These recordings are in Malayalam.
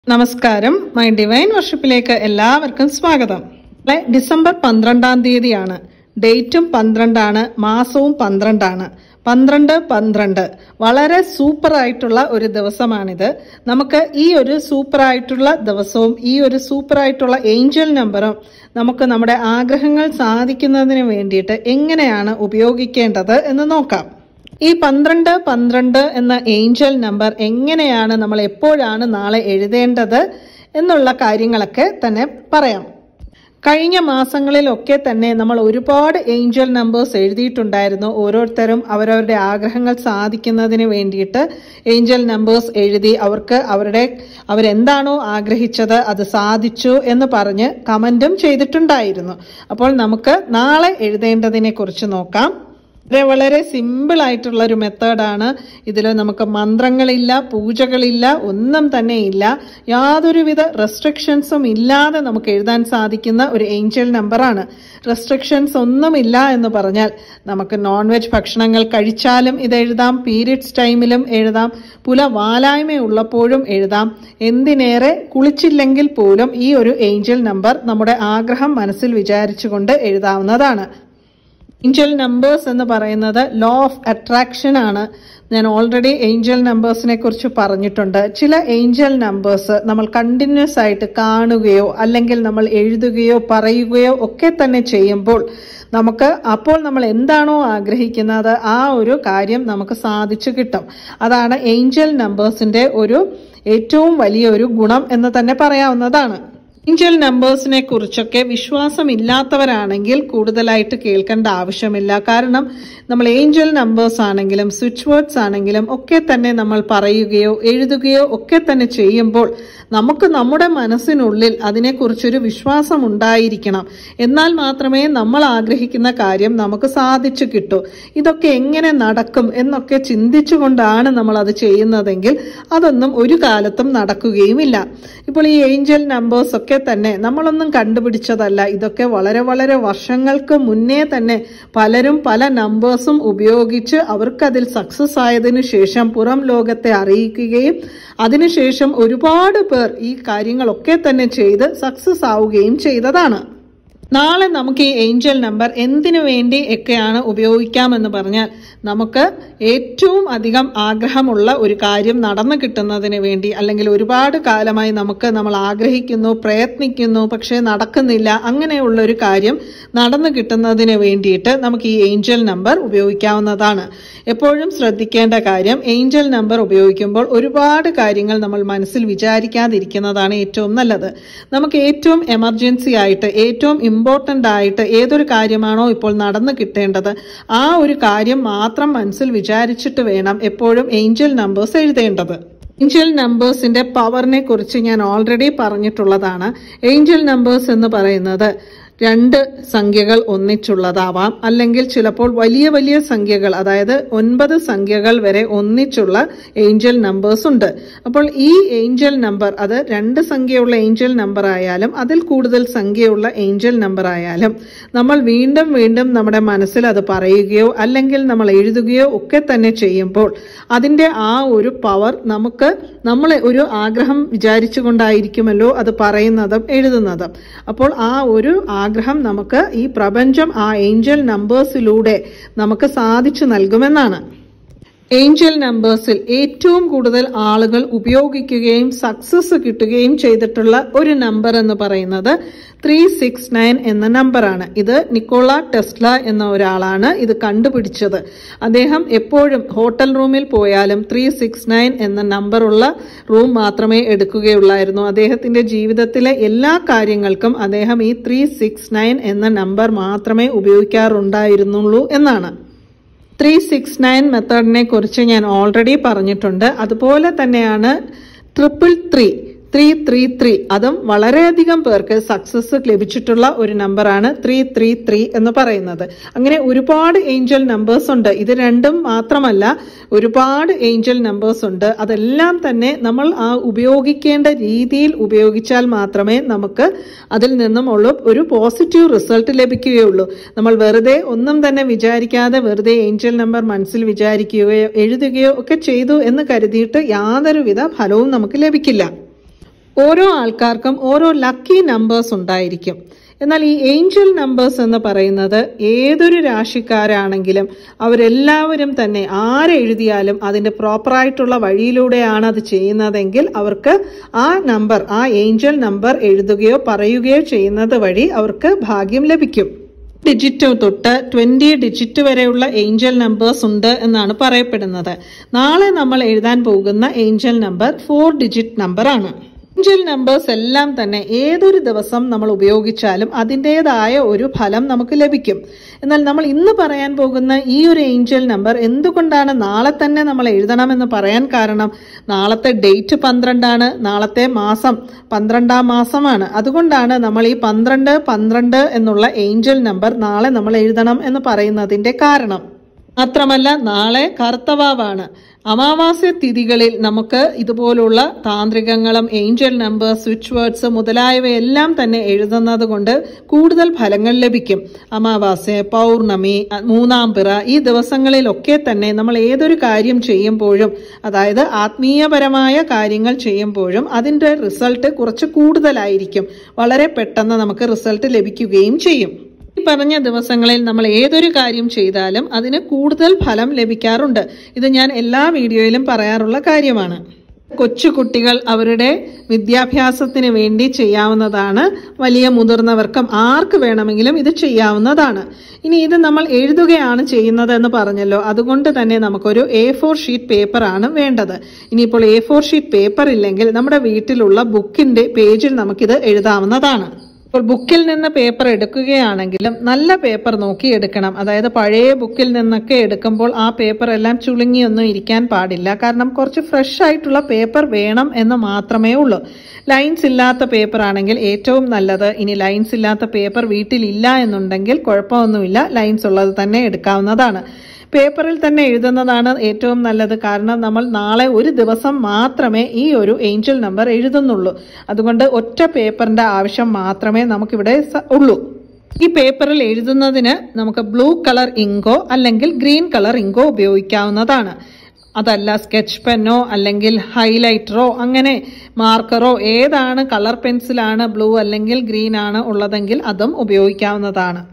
നമസ്കാരം മൈ ഡിവൈൻ വർഷിപ്പിലേക്ക് എല്ലാവർക്കും സ്വാഗതം നാളെ ഡിസംബർ പന്ത്രണ്ടാം തീയതിയാണ് ഡേറ്റും പന്ത്രണ്ടാണ് മാസവും പന്ത്രണ്ടാണ് പന്ത്രണ്ട് പന്ത്രണ്ട് വളരെ സൂപ്പർ ആയിട്ടുള്ള ഒരു ദിവസമാണിത് നമുക്ക് ഈ ഒരു സൂപ്പർ ആയിട്ടുള്ള ദിവസവും ഈ ഒരു സൂപ്പർ ആയിട്ടുള്ള ഏഞ്ചൽ നമ്പറും നമുക്ക് നമ്മുടെ ആഗ്രഹങ്ങൾ സാധിക്കുന്നതിന് വേണ്ടിയിട്ട് എങ്ങനെയാണ് ഉപയോഗിക്കേണ്ടത് എന്ന് നോക്കാം ഈ പന്ത്രണ്ട് പന്ത്രണ്ട് എന്ന ഏഞ്ചൽ നമ്പർ എങ്ങനെയാണ് നമ്മൾ എപ്പോഴാണ് നാളെ എഴുതേണ്ടത് എന്നുള്ള കാര്യങ്ങളൊക്കെ തന്നെ പറയാം കഴിഞ്ഞ മാസങ്ങളിലൊക്കെ തന്നെ നമ്മൾ ഒരുപാട് ഏഞ്ചൽ നമ്പേഴ്സ് എഴുതിയിട്ടുണ്ടായിരുന്നു ഓരോരുത്തരും അവരവരുടെ ആഗ്രഹങ്ങൾ സാധിക്കുന്നതിന് വേണ്ടിയിട്ട് ഏഞ്ചൽ നമ്പേഴ്സ് എഴുതി അവർക്ക് അവരുടെ അവരെന്താണോ ആഗ്രഹിച്ചത് അത് സാധിച്ചു എന്ന് പറഞ്ഞ് കമന്റും ചെയ്തിട്ടുണ്ടായിരുന്നു അപ്പോൾ നമുക്ക് നാളെ എഴുതേണ്ടതിനെ കുറിച്ച് നോക്കാം വളരെ വളരെ സിമ്പിൾ ആയിട്ടുള്ള ഒരു മെത്തേഡാണ് ഇതിൽ നമുക്ക് മന്ത്രങ്ങളില്ല പൂജകളില്ല ഒന്നും തന്നെ ഇല്ല യാതൊരുവിധ റെസ്ട്രിക്ഷൻസും ഇല്ലാതെ നമുക്ക് എഴുതാൻ സാധിക്കുന്ന ഒരു ഏഞ്ചൽ നമ്പറാണ് റെസ്ട്രിക്ഷൻസ് ഒന്നുമില്ല എന്ന് പറഞ്ഞാൽ നമുക്ക് നോൺ വെജ് ഭക്ഷണങ്ങൾ കഴിച്ചാലും ഇത് എഴുതാം പീരിയഡ്സ് ടൈമിലും എഴുതാം പുല വാലായ്മയുള്ളപ്പോഴും എഴുതാം എന്തിനേറെ കുളിച്ചില്ലെങ്കിൽ പോലും ഈ ഒരു ഏഞ്ചൽ നമ്പർ നമ്മുടെ ആഗ്രഹം മനസ്സിൽ വിചാരിച്ചുകൊണ്ട് എഴുതാവുന്നതാണ് ഏഞ്ചൽ നമ്പേഴ്സ് എന്ന് പറയുന്നത് ലോ ഓഫ് അട്രാക്ഷൻ ആണ് ഞാൻ ഓൾറെഡി ഏഞ്ചൽ നമ്പേഴ്സിനെ കുറിച്ച് പറഞ്ഞിട്ടുണ്ട് ചില ഏഞ്ചൽ നമ്പേഴ്സ് നമ്മൾ കണ്ടിന്യൂസ് ആയിട്ട് കാണുകയോ അല്ലെങ്കിൽ നമ്മൾ എഴുതുകയോ പറയുകയോ ഒക്കെ തന്നെ ചെയ്യുമ്പോൾ നമുക്ക് അപ്പോൾ നമ്മൾ എന്താണോ ആഗ്രഹിക്കുന്നത് ആ ഒരു കാര്യം നമുക്ക് സാധിച്ചു കിട്ടും അതാണ് ഏഞ്ചൽ നമ്പേഴ്സിന്റെ ഒരു ഏറ്റവും വലിയൊരു ഗുണം എന്ന് തന്നെ പറയാവുന്നതാണ് ഏഞ്ചൽ നമ്പേഴ്സിനെ കുറിച്ചൊക്കെ വിശ്വാസമില്ലാത്തവരാണെങ്കിൽ കൂടുതലായിട്ട് കേൾക്കേണ്ട ആവശ്യമില്ല കാരണം നമ്മൾ ഏഞ്ചൽ നമ്പേഴ്സ് ആണെങ്കിലും സ്വിച്ച് വേർഡ്സ് ആണെങ്കിലും ഒക്കെ തന്നെ നമ്മൾ പറയുകയോ എഴുതുകയോ ഒക്കെ തന്നെ ചെയ്യുമ്പോൾ നമുക്ക് നമ്മുടെ മനസ്സിനുള്ളിൽ അതിനെക്കുറിച്ചൊരു വിശ്വാസം ഉണ്ടായിരിക്കണം എന്നാൽ മാത്രമേ നമ്മൾ ആഗ്രഹിക്കുന്ന കാര്യം നമുക്ക് സാധിച്ചു കിട്ടൂ ഇതൊക്കെ എങ്ങനെ നടക്കും എന്നൊക്കെ ചിന്തിച്ചുകൊണ്ടാണ് നമ്മൾ അത് ചെയ്യുന്നതെങ്കിൽ അതൊന്നും ഒരു കാലത്തും നടക്കുകയുമില്ല ഇപ്പോൾ ഈ ഏഞ്ചൽ നമ്പേഴ്സ് ഒക്കെ തന്നെ നമ്മളൊന്നും കണ്ടുപിടിച്ചതല്ല ഇതൊക്കെ വളരെ വളരെ വർഷങ്ങൾക്ക് മുന്നേ തന്നെ പലരും പല നമ്പേഴ്സും ഉപയോഗിച്ച് അവർക്കതിൽ സക്സസ് ആയതിനു ശേഷം പുറം ലോകത്തെ അറിയിക്കുകയും അതിനുശേഷം ഒരുപാട് പേർ ഈ കാര്യങ്ങളൊക്കെ തന്നെ ചെയ്ത് സക്സസ് ആവുകയും ചെയ്തതാണ് നാളെ നമുക്ക് ഈ ഏഞ്ചൽ നമ്പർ എന്തിനു വേണ്ടി ഒക്കെയാണ് ഉപയോഗിക്കാമെന്ന് പറഞ്ഞാൽ നമുക്ക് ഏറ്റവും അധികം ആഗ്രഹമുള്ള ഒരു കാര്യം നടന്നു കിട്ടുന്നതിന് വേണ്ടി അല്ലെങ്കിൽ ഒരുപാട് കാലമായി നമുക്ക് നമ്മൾ ആഗ്രഹിക്കുന്നു പ്രയത്നിക്കുന്നു പക്ഷേ നടക്കുന്നില്ല അങ്ങനെയുള്ള ഒരു കാര്യം നടന്നു കിട്ടുന്നതിന് വേണ്ടിയിട്ട് നമുക്ക് ഈ ഏഞ്ചൽ നമ്പർ ഉപയോഗിക്കാവുന്നതാണ് എപ്പോഴും ശ്രദ്ധിക്കേണ്ട കാര്യം ഏഞ്ചൽ നമ്പർ ഉപയോഗിക്കുമ്പോൾ ഒരുപാട് കാര്യങ്ങൾ നമ്മൾ മനസ്സിൽ വിചാരിക്കാതിരിക്കുന്നതാണ് ഏറ്റവും നല്ലത് നമുക്ക് ഏറ്റവും എമർജൻസി ആയിട്ട് ഏറ്റവും ഇമ്പോർട്ടൻ്റ് ആയിട്ട് ഏതൊരു കാര്യമാണോ ഇപ്പോൾ നടന്നു കിട്ടേണ്ടത് ആ ഒരു കാര്യം മാത്രം മനസ്സിൽ വിചാരിച്ചിട്ട് വേണം എപ്പോഴും ഏഞ്ചൽ നമ്പേഴ്സ് എഴുതേണ്ടത് ഏഞ്ചൽ നമ്പേഴ്സിന്റെ പവറിനെ കുറിച്ച് ഞാൻ ഓൾറെഡി പറഞ്ഞിട്ടുള്ളതാണ് ഏഞ്ചൽ നമ്പേഴ്സ് എന്ന് പറയുന്നത് രണ്ട് സംഖ്യകൾ ഒന്നിച്ചുള്ളതാവാം അല്ലെങ്കിൽ ചിലപ്പോൾ വലിയ വലിയ സംഖ്യകൾ അതായത് ഒൻപത് സംഖ്യകൾ വരെ ഒന്നിച്ചുള്ള ഏഞ്ചൽ നമ്പേഴ്സ് ഉണ്ട് അപ്പോൾ ഈ ഏഞ്ചൽ നമ്പർ അത് രണ്ട് സംഖ്യയുള്ള ഏഞ്ചൽ നമ്പർ ആയാലും അതിൽ കൂടുതൽ സംഖ്യയുള്ള ഏഞ്ചൽ നമ്പർ ആയാലും നമ്മൾ വീണ്ടും വീണ്ടും നമ്മുടെ മനസ്സിൽ അത് പറയുകയോ അല്ലെങ്കിൽ നമ്മൾ എഴുതുകയോ ഒക്കെ തന്നെ ചെയ്യുമ്പോൾ അതിൻ്റെ ആ ഒരു പവർ നമുക്ക് നമ്മളെ ഒരു ആഗ്രഹം വിചാരിച്ചുകൊണ്ടായിരിക്കുമല്ലോ അത് പറയുന്നതും എഴുതുന്നതും അപ്പോൾ ആ ഒരു ആഗ്രഹം നമുക്ക് ഈ പ്രപഞ്ചം ആ ഏഞ്ചൽ നമ്പേഴ്സിലൂടെ നമുക്ക് സാധിച്ചു നൽകുമെന്നാണ് ഏഞ്ചൽ നമ്പേഴ്സിൽ ഏറ്റവും കൂടുതൽ ആളുകൾ ഉപയോഗിക്കുകയും സക്സസ് കിട്ടുകയും ചെയ്തിട്ടുള്ള ഒരു നമ്പർ എന്ന് പറയുന്നത് ത്രീ സിക്സ് നയൻ എന്ന നമ്പറാണ് ഇത് നിക്കോള ടെസ്ല എന്ന ഒരാളാണ് ഇത് കണ്ടുപിടിച്ചത് അദ്ദേഹം എപ്പോഴും ഹോട്ടൽ റൂമിൽ പോയാലും ത്രീ സിക്സ് നയൻ എന്ന നമ്പറുള്ള റൂം മാത്രമേ എടുക്കുകയുള്ളായിരുന്നു അദ്ദേഹത്തിന്റെ ജീവിതത്തിലെ എല്ലാ കാര്യങ്ങൾക്കും അദ്ദേഹം ഈ ത്രീ സിക്സ് നയൻ എന്ന നമ്പർ മാത്രമേ ഉപയോഗിക്കാറുണ്ടായിരുന്നുള്ളൂ എന്നാണ് ത്രീ സിക്സ് നയൻ മെത്തേഡിനെ കുറിച്ച് ഞാൻ ഓൾറെഡി പറഞ്ഞിട്ടുണ്ട് അതുപോലെ തന്നെയാണ് triple three three three three അതും വളരെയധികം പേർക്ക് സക്സസ് ലഭിച്ചിട്ടുള്ള ഒരു നമ്പറാണ് ത്രീ ത്രീ ത്രീ എന്ന് പറയുന്നത് അങ്ങനെ ഒരുപാട് ഏഞ്ചൽ നമ്പേഴ്സ് ഉണ്ട് ഇത് രണ്ടും മാത്രമല്ല ഒരുപാട് ഏഞ്ചൽ നമ്പേഴ്സ് ഉണ്ട് അതെല്ലാം തന്നെ നമ്മൾ ആ ഉപയോഗിക്കേണ്ട രീതിയിൽ ഉപയോഗിച്ചാൽ മാത്രമേ നമുക്ക് അതിൽ നിന്നും ഉള്ള ഒരു പോസിറ്റീവ് റിസൾട്ട് ലഭിക്കുകയുള്ളൂ നമ്മൾ വെറുതെ ഒന്നും തന്നെ വിചാരിക്കാതെ വെറുതെ ഏഞ്ചൽ നമ്പർ മനസ്സിൽ വിചാരിക്കുകയോ എഴുതുകയോ ഒക്കെ ചെയ്തു എന്ന് കരുതിയിട്ട് യാതൊരുവിധ ഫലവും നമുക്ക് ലഭിക്കില്ല ഓരോ ആൾക്കാർക്കും ഓരോ ലക്കി നമ്പേഴ്സ് ഉണ്ടായിരിക്കും എന്നാൽ ഈ ഏഞ്ചൽ നമ്പേഴ്സ് എന്ന് പറയുന്നത് ഏതൊരു രാശിക്കാരാണെങ്കിലും അവരെല്ലാവരും തന്നെ ആരെഴുതിയാലും അതിന്റെ പ്രോപ്പറായിട്ടുള്ള വഴിയിലൂടെയാണ് അത് ചെയ്യുന്നതെങ്കിൽ അവർക്ക് ആ നമ്പർ ആ ഏഞ്ചൽ നമ്പർ എഴുതുകയോ പറയുകയോ ചെയ്യുന്നത് വഴി അവർക്ക് ഭാഗ്യം ലഭിക്കും ഡിജിറ്റ് തൊട്ട് ട്വന്റി ഡിജിറ്റ് വരെയുള്ള ഏഞ്ചൽ നമ്പേഴ്സ് ഉണ്ട് എന്നാണ് പറയപ്പെടുന്നത് നാളെ നമ്മൾ എഴുതാൻ പോകുന്ന angel number four digit number ആണ് ഏഞ്ചൽ നമ്പേഴ്സ് എല്ലാം തന്നെ ഏതൊരു ദിവസം നമ്മൾ ഉപയോഗിച്ചാലും അതിൻ്റെതായ ഒരു ഫലം നമുക്ക് ലഭിക്കും എന്നാൽ നമ്മൾ ഇന്ന് പറയാൻ പോകുന്ന ഈ ഒരു ഏഞ്ചൽ നമ്പർ എന്തുകൊണ്ടാണ് നാളെ തന്നെ നമ്മൾ എഴുതണമെന്ന് പറയാൻ കാരണം നാളത്തെ ഡേറ്റ് പന്ത്രണ്ടാണ് നാളത്തെ മാസം പന്ത്രണ്ടാം മാസമാണ് അതുകൊണ്ടാണ് നമ്മൾ ഈ പന്ത്രണ്ട് പന്ത്രണ്ട് എന്നുള്ള ഏഞ്ചൽ നമ്പർ നാളെ നമ്മൾ എഴുതണം എന്ന് പറയുന്നതിന്റെ കാരണം മാത്രമല്ല നാളെ കർത്തവാവാണ് അമാവാസ്യ തിഥികളിൽ നമുക്ക് ഇതുപോലുള്ള താന്ത്രികങ്ങളും ഏഞ്ചൽ നമ്പർ സ്വിച്ച് വേർഡ്സ് മുതലായവയെല്ലാം തന്നെ എഴുതുന്നത് കൊണ്ട് കൂടുതൽ ഫലങ്ങൾ ലഭിക്കും അമാവാസ്യ പൗർണമി മൂന്നാം പിറ ഈ ദിവസങ്ങളിലൊക്കെ തന്നെ നമ്മൾ ഏതൊരു കാര്യം ചെയ്യുമ്പോഴും അതായത് ആത്മീയപരമായ കാര്യങ്ങൾ ചെയ്യുമ്പോഴും അതിൻ്റെ റിസൾട്ട് കുറച്ച് കൂടുതലായിരിക്കും വളരെ പെട്ടെന്ന് നമുക്ക് റിസൾട്ട് ലഭിക്കുകയും ചെയ്യും ഈ പറഞ്ഞ ദിവസങ്ങളിൽ നമ്മൾ ഏതൊരു കാര്യം ചെയ്താലും അതിന് കൂടുതൽ ഫലം ലഭിക്കാറുണ്ട് ഇത് ഞാൻ എല്ലാ വീഡിയോയിലും പറയാറുള്ള കാര്യമാണ് കൊച്ചു കുട്ടികൾ അവരുടെ വിദ്യാഭ്യാസത്തിന് വേണ്ടി ചെയ്യാവുന്നതാണ് വലിയ മുതിർന്നവർക്കും ആർക്ക് വേണമെങ്കിലും ഇത് ചെയ്യാവുന്നതാണ് ഇനി ഇത് നമ്മൾ എഴുതുകയാണ് ചെയ്യുന്നത് എന്ന് പറഞ്ഞല്ലോ അതുകൊണ്ട് തന്നെ നമുക്കൊരു എ ഫോർ ഷീറ്റ് പേപ്പർ ആണ് വേണ്ടത് ഇനിയിപ്പോൾ എ ഫോർ ഷീറ്റ് പേപ്പർ ഇല്ലെങ്കിൽ നമ്മുടെ വീട്ടിലുള്ള ബുക്കിന്റെ പേജിൽ നമുക്കിത് എഴുതാവുന്നതാണ് ഇപ്പോൾ ബുക്കിൽ നിന്ന് പേപ്പർ എടുക്കുകയാണെങ്കിലും നല്ല പേപ്പർ നോക്കി എടുക്കണം അതായത് പഴയ ബുക്കിൽ നിന്നൊക്കെ എടുക്കുമ്പോൾ ആ പേപ്പർ എല്ലാം ചുളുങ്ങിയൊന്നും ഇരിക്കാൻ പാടില്ല കാരണം കുറച്ച് ഫ്രഷ് ആയിട്ടുള്ള പേപ്പർ വേണം എന്ന് മാത്രമേ ഉള്ളൂ ലൈൻസ് ഇല്ലാത്ത പേപ്പർ ആണെങ്കിൽ ഏറ്റവും നല്ലത് ഇനി ലൈൻസ് ഇല്ലാത്ത പേപ്പർ വീട്ടിലില്ല എന്നുണ്ടെങ്കിൽ കുഴപ്പമൊന്നുമില്ല ലൈൻസ് ഉള്ളത് തന്നെ എടുക്കാവുന്നതാണ് പേപ്പറിൽ തന്നെ എഴുതുന്നതാണ് ഏറ്റവും നല്ലത് കാരണം നമ്മൾ നാളെ ഒരു ദിവസം മാത്രമേ ഈ ഒരു ഏഞ്ചൽ നമ്പർ എഴുതുന്നുള്ളൂ അതുകൊണ്ട് ഒറ്റ പേപ്പറിന്റെ ആവശ്യം മാത്രമേ നമുക്കിവിടെ സ- ഉള്ളൂ ഈ പേപ്പറിൽ എഴുതുന്നതിന് നമുക്ക് ബ്ലൂ കളർ ഇങ്കോ അല്ലെങ്കിൽ ഗ്രീൻ കളർ ഇങ്കോ ഉപയോഗിക്കാവുന്നതാണ് അതല്ല സ്കെച്ച് പെന്നോ അല്ലെങ്കിൽ ഹൈലൈറ്ററോ അങ്ങനെ മാർക്കറോ ഏതാണ് കളർ പെൻസിലാണ് ബ്ലൂ അല്ലെങ്കിൽ ഗ്രീൻ ആണ് ഉള്ളതെങ്കിൽ അതും ഉപയോഗിക്കാവുന്നതാണ്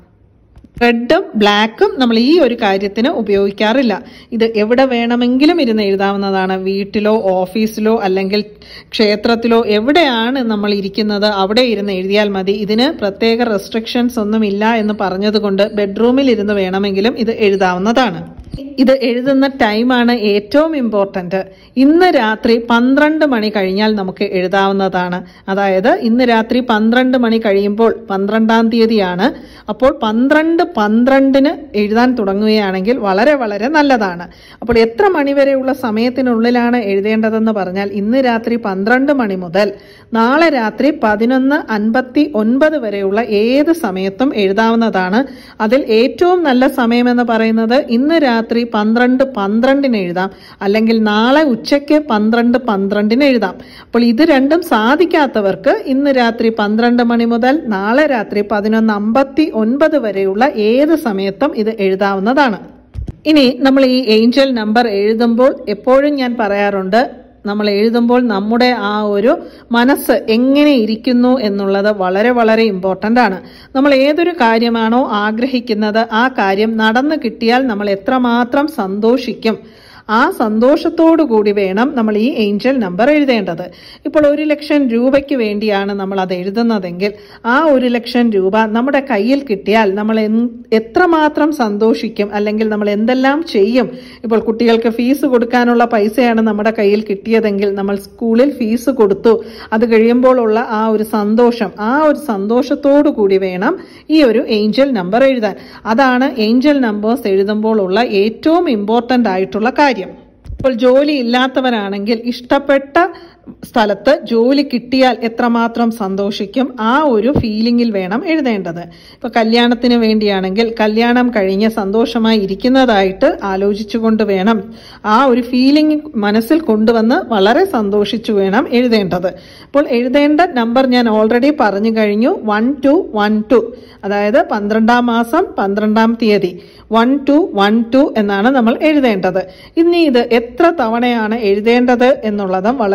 റെഡും ബ്ലാക്കും നമ്മൾ ഈ ഒരു കാര്യത്തിന് ഉപയോഗിക്കാറില്ല ഇത് എവിടെ വേണമെങ്കിലും ഇരുന്ന് എഴുതാവുന്നതാണ് വീട്ടിലോ ഓഫീസിലോ അല്ലെങ്കിൽ ക്ഷേത്രത്തിലോ എവിടെയാണ് നമ്മൾ ഇരിക്കുന്നത് അവിടെ ഇരുന്ന് എഴുതിയാൽ മതി ഇതിന് പ്രത്യേക റെസ്ട്രിക്ഷൻസ് ഒന്നുമില്ല എന്ന് പറഞ്ഞതുകൊണ്ട് ബെഡ്റൂമിൽ ഇരുന്ന് വേണമെങ്കിലും ഇത് എഴുതാവുന്നതാണ് ഇത് എഴുതുന്ന ടൈമാണ് ഏറ്റവും ഇമ്പോർട്ടന്റ് ഇന്ന് രാത്രി പന്ത്രണ്ട് മണി കഴിഞ്ഞാൽ നമുക്ക് എഴുതാവുന്നതാണ് അതായത് ഇന്ന് രാത്രി പന്ത്രണ്ട് മണി കഴിയുമ്പോൾ പന്ത്രണ്ടാം തീയതിയാണ് അപ്പോൾ പന്ത്രണ്ട് പന്ത്രണ്ടിന് എഴുതാൻ തുടങ്ങുകയാണെങ്കിൽ വളരെ വളരെ നല്ലതാണ് അപ്പോൾ എത്ര മണി വരെയുള്ള സമയത്തിനുള്ളിലാണ് എഴുതേണ്ടതെന്ന് പറഞ്ഞാൽ ഇന്ന് രാത്രി പന്ത്രണ്ട് മണി മുതൽ നാളെ രാത്രി പതിനൊന്ന് അൻപത്തി ഒൻപത് വരെയുള്ള ഏത് സമയത്തും എഴുതാവുന്നതാണ് അതിൽ ഏറ്റവും നല്ല സമയമെന്ന് പറയുന്നത് ഇന്ന് രാത്രി പന്ത്രണ്ട് പന്ത്രണ്ടിന് എഴുതാം അല്ലെങ്കിൽ നാളെ ഉച്ചയ്ക്ക് പന്ത്രണ്ട് പന്ത്രണ്ടിന് എഴുതാം അപ്പോൾ ഇത് രണ്ടും സാധിക്കാത്തവർക്ക് ഇന്ന് രാത്രി പന്ത്രണ്ട് മണി മുതൽ നാളെ രാത്രി പതിനൊന്ന് അമ്പത്തി ഒൻപത് വരെയുള്ള ഏത് സമയത്തും ഇത് എഴുതാവുന്നതാണ് ഇനി നമ്മൾ ഈ ഏഞ്ചൽ നമ്പർ എഴുതുമ്പോൾ എപ്പോഴും ഞാൻ പറയാറുണ്ട് നമ്മൾ എഴുതുമ്പോൾ നമ്മുടെ ആ ഒരു മനസ്സ് എങ്ങനെ ഇരിക്കുന്നു എന്നുള്ളത് വളരെ വളരെ ഇമ്പോർട്ടൻ്റ് ആണ് നമ്മൾ ഏതൊരു കാര്യമാണോ ആഗ്രഹിക്കുന്നത് ആ കാര്യം നടന്നു കിട്ടിയാൽ നമ്മൾ എത്രമാത്രം സന്തോഷിക്കും ആ സന്തോഷത്തോടു കൂടി വേണം നമ്മൾ ഈ ഏഞ്ചൽ നമ്പർ എഴുതേണ്ടത് ഇപ്പോൾ ഒരു ലക്ഷം രൂപയ്ക്ക് വേണ്ടിയാണ് നമ്മൾ അത് എഴുതുന്നതെങ്കിൽ ആ ഒരു ലക്ഷം രൂപ നമ്മുടെ കയ്യിൽ കിട്ടിയാൽ നമ്മൾ എന്ത്- എത്രമാത്രം സന്തോഷിക്കും അല്ലെങ്കിൽ നമ്മൾ എന്തെല്ലാം ചെയ്യും ഇപ്പോൾ കുട്ടികൾക്ക് ഫീസ് കൊടുക്കാനുള്ള പൈസയാണ് നമ്മുടെ കയ്യിൽ കിട്ടിയതെങ്കിൽ നമ്മൾ സ്കൂളിൽ ഫീസ് കൊടുത്തു അത് കഴിയുമ്പോൾ ഉള്ള ആ ഒരു സന്തോഷം ആ ഒരു സന്തോഷത്തോടു കൂടി വേണം ഈ ഒരു ഏഞ്ചൽ നമ്പർ എഴുതാൻ അതാണ് ഏഞ്ചൽ നമ്പേഴ്സ് എഴുതുമ്പോൾ ഉള്ള ഏറ്റവും ഇമ്പോർട്ടൻ്റ് ആയിട്ടുള്ള കാര്യം ഇപ്പോൾ ജോലി ഇല്ലാത്തവരാണെങ്കിൽ ഇഷ്ടപ്പെട്ട സ്ഥലത്ത് ജോലി കിട്ടിയാൽ എത്രമാത്രം സന്തോഷിക്കും ആ ഒരു ഫീലിംഗിൽ വേണം എഴുതേണ്ടത് ഇപ്പൊ കല്യാണത്തിന് വേണ്ടിയാണെങ്കിൽ കല്യാണം കഴിഞ്ഞ് സന്തോഷമായി ഇരിക്കുന്നതായിട്ട് ആലോചിച്ചുകൊണ്ട് വേണം ആ ഒരു ഫീലിംഗ് മനസ്സിൽ കൊണ്ടുവന്ന് വളരെ സന്തോഷിച്ചു വേണം എഴുതേണ്ടത് അപ്പോൾ എഴുതേണ്ട നമ്പർ ഞാൻ ഓൾറെഡി പറഞ്ഞു കഴിഞ്ഞു വൺ ടു വൺ ടു അതായത് പന്ത്രണ്ടാം മാസം പന്ത്രണ്ടാം തീയതി വൺ ടു വൺ ടു എന്നാണ് നമ്മൾ എഴുതേണ്ടത് ഇനി ഇത് എത്ര തവണയാണ് എഴുതേണ്ടത് എന്നുള്ളതും വളരെ വളരെ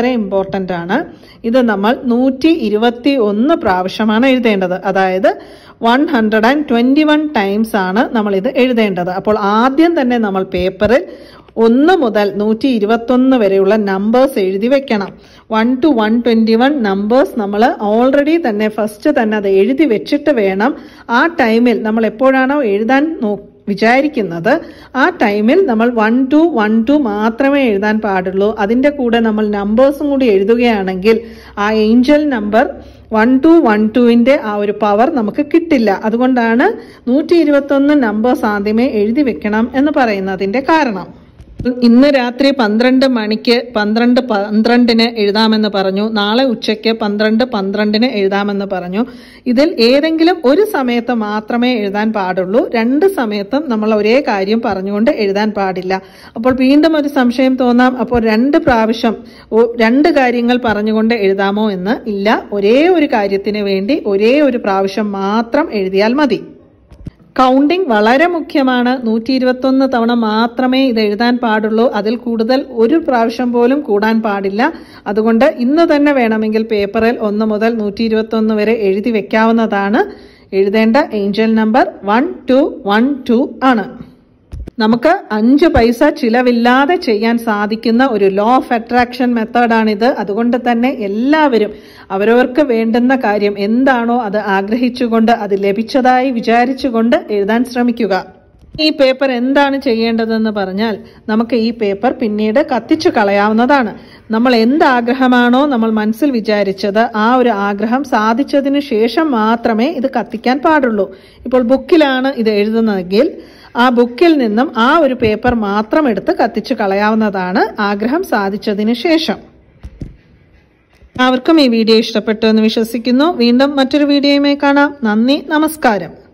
വളരെ ഇമ്പോർട്ടൻ്റ് ആണ് ഇത് നമ്മൾ നൂറ്റി ഇരുപത്തി ഒന്ന് പ്രാവശ്യമാണ് എഴുതേണ്ടത് അതായത് one hundred and twenty one times ആണ് നമ്മൾ ഇത് എഴുതേണ്ടത് അപ്പോൾ ആദ്യം തന്നെ നമ്മൾ പേപ്പറിൽ ഒന്ന് മുതൽ നൂറ്റി ഇരുപത്തൊന്ന് വരെയുള്ള നമ്പേഴ്സ് എഴുതി വെക്കണം one two one twenty one numbers നമ്മൾ ഓൾറെഡി തന്നെ ഫസ്റ്റ് തന്നെ അത് എഴുതി വെച്ചിട്ട് വേണം ആ ടൈമിൽ നമ്മൾ എപ്പോഴാണോ എഴുതാൻ നോ വിചാരിക്കുന്നത് ആ ടൈമിൽ നമ്മൾ വൺ ടു വൺ ടു മാത്രമേ എഴുതാൻ പാടുള്ളൂ അതിൻ്റെ കൂടെ നമ്മൾ നമ്പേഴ്സും കൂടി എഴുതുകയാണെങ്കിൽ ആ angel number one two one ടുവിൻ്റെ ആ ഒരു പവർ നമുക്ക് കിട്ടില്ല അതുകൊണ്ടാണ് നൂറ്റി ഇരുപത്തൊന്ന് നമ്പേഴ്സ് ആദ്യമേ എഴുതി വെക്കണം എന്ന് പറയുന്നതിൻ്റെ കാരണം ഇന്ന് രാത്രി പന്ത്രണ്ട് മണിക്ക് പന്ത്രണ്ട് പന്ത്രണ്ടിന് എഴുതാമെന്ന് പറഞ്ഞു നാളെ ഉച്ചയ്ക്ക് പന്ത്രണ്ട് പന്ത്രണ്ടിന് എഴുതാമെന്ന് പറഞ്ഞു ഇതിൽ ഏതെങ്കിലും ഒരു സമയത്ത് മാത്രമേ എഴുതാൻ പാടുള്ളൂ രണ്ട് സമയത്തും നമ്മൾ ഒരേ കാര്യം പറഞ്ഞുകൊണ്ട് എഴുതാൻ പാടില്ല അപ്പോൾ വീണ്ടും ഒരു സംശയം തോന്നാം അപ്പോൾ രണ്ട് പ്രാവശ്യം ഒ- രണ്ട് കാര്യങ്ങൾ പറഞ്ഞുകൊണ്ട് എഴുതാമോ എന്ന് ഇല്ല ഒരേ ഒരു കാര്യത്തിന് വേണ്ടി ഒരേ ഒരു പ്രാവശ്യം മാത്രം എഴുതിയാൽ മതി കൗണ്ടിംഗ് വളരെ മുഖ്യമാണ് നൂറ്റി ഇരുപത്തൊന്ന് തവണ മാത്രമേ ഇത് എഴുതാൻ പാടുള്ളൂ അതിൽ കൂടുതൽ ഒരു പ്രാവശ്യം പോലും കൂടാൻ പാടില്ല അതുകൊണ്ട് ഇന്ന് തന്നെ വേണമെങ്കിൽ പേപ്പറിൽ ഒന്ന് മുതൽ നൂറ്റി ഇരുപത്തൊന്ന് വരെ എഴുതി വെക്കാവുന്നതാണ് എഴുതേണ്ട angel number one two one two ആണ് നമുക്ക് അഞ്ച് പൈസ ചിലവില്ലാതെ ചെയ്യാൻ സാധിക്കുന്ന ഒരു ലോ ഓഫ് അട്രാക്ഷൻ മെത്തേഡാണിത് അതുകൊണ്ട് തന്നെ എല്ലാവരും അവരവർക്ക് വേണ്ടുന്ന കാര്യം എന്താണോ അത് ആഗ്രഹിച്ചുകൊണ്ട് അത് ലഭിച്ചതായി വിചാരിച്ചുകൊണ്ട് എഴുതാൻ ശ്രമിക്കുക ഈ പേപ്പർ എന്താണ് ചെയ്യേണ്ടതെന്ന് പറഞ്ഞാൽ നമുക്ക് ഈ പേപ്പർ പിന്നീട് കത്തിച്ചു കളയാവുന്നതാണ് നമ്മൾ എന്ത് ആഗ്രഹമാണോ നമ്മൾ മനസ്സിൽ വിചാരിച്ചത് ആ ഒരു ആഗ്രഹം സാധിച്ചതിന് ശേഷം മാത്രമേ ഇത് കത്തിക്കാൻ പാടുള്ളൂ ഇപ്പോൾ ബുക്കിലാണ് ഇത് എഴുതുന്നതെങ്കിൽ ആ ബുക്കിൽ നിന്നും ആ ഒരു പേപ്പർ മാത്രം എടുത്ത് കത്തിച്ചു കളയാവുന്നതാണ് ആഗ്രഹം സാധിച്ചതിന് ശേഷം എല്ലാവർക്കും ഈ വീഡിയോ ഇഷ്ടപ്പെട്ടു എന്ന് വിശ്വസിക്കുന്നു വീണ്ടും മറ്റൊരു വീഡിയോയുമായി കാണാം നന്ദി നമസ്കാരം